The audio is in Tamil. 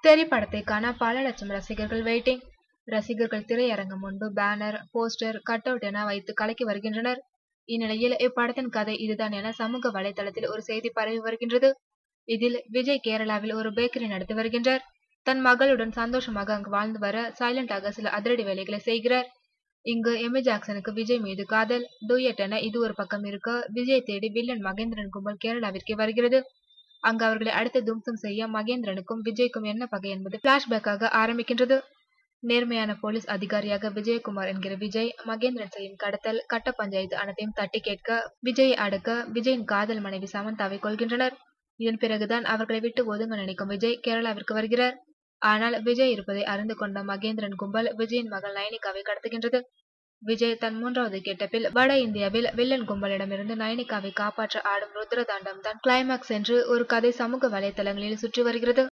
திரைப்படத்தை காண பல லட்சம் ரசிகர்கள் வெயிட்டிங் ரசிகர்கள் திரையரங்கம் முன்பு பேனர் போஸ்டர் கட் அவுட் என வைத்து கலக்கி வருகின்றனர் இந்நிலையில் இப்படத்தின் கதை இதுதான் என சமூக வலைதளத்தில் ஒரு செய்தி பரவி வருகின்றது இதில் விஜய் கேரளாவில் ஒரு பேக்கரி நடத்தி வருகின்றார் தன் மகளுடன் சந்தோஷமாக அங்கு வாழ்ந்து வர சைலண்டாக சில அதிரடி வேலைகளை செய்கிறார் இங்கு எமி ஜாக்சனுக்கு விஜய் மீது காதல் டூயட் என இது ஒரு பக்கம் இருக்க விஜய் தேடி வில்லன் மகேந்திரன் கும்பல் கேரளாவிற்கு வருகிறது அங்கு அவர்களை அடுத்து தும்சம் செய்ய மகேந்திரனுக்கும் விஜய்க்கும் என்ன பகை என்பது பிளாஷ்பேக்காக ஆரம்பிக்கின்றது நேர்மையான போலீஸ் அதிகாரியாக விஜயகுமார் என்கிற விஜய் மகேந்திரன் செய்யும் கடத்தல் கட்ட பஞ்சாயத்து அனைத்தையும் தட்டி கேட்க விஜயை அடக்க விஜயின் காதல் மனைவி சமந்தாவை கொள்கின்றனர் இதன் பிறகுதான் அவர்களை விட்டு ஒதுங்க நினைக்கும் விஜய் கேரளாவிற்கு வருகிறார் ஆனால் விஜய் இருப்பதை அறிந்து கொண்ட மகேந்திரன் கும்பல் விஜயின் மகள் நயனிகாவை கடத்துகின்றது விஜய் தன் மூன்றாவது கெட்டப்பில் வட இந்தியாவில் வில்லன் கும்பலிடமிருந்து நயனிகாவை காப்பாற்ற ஆடும் ருத்ரதாண்டம் தான் கிளைமாக்ஸ் என்று ஒரு கதை சமூக வலைதளங்களில் சுற்றி வருகிறது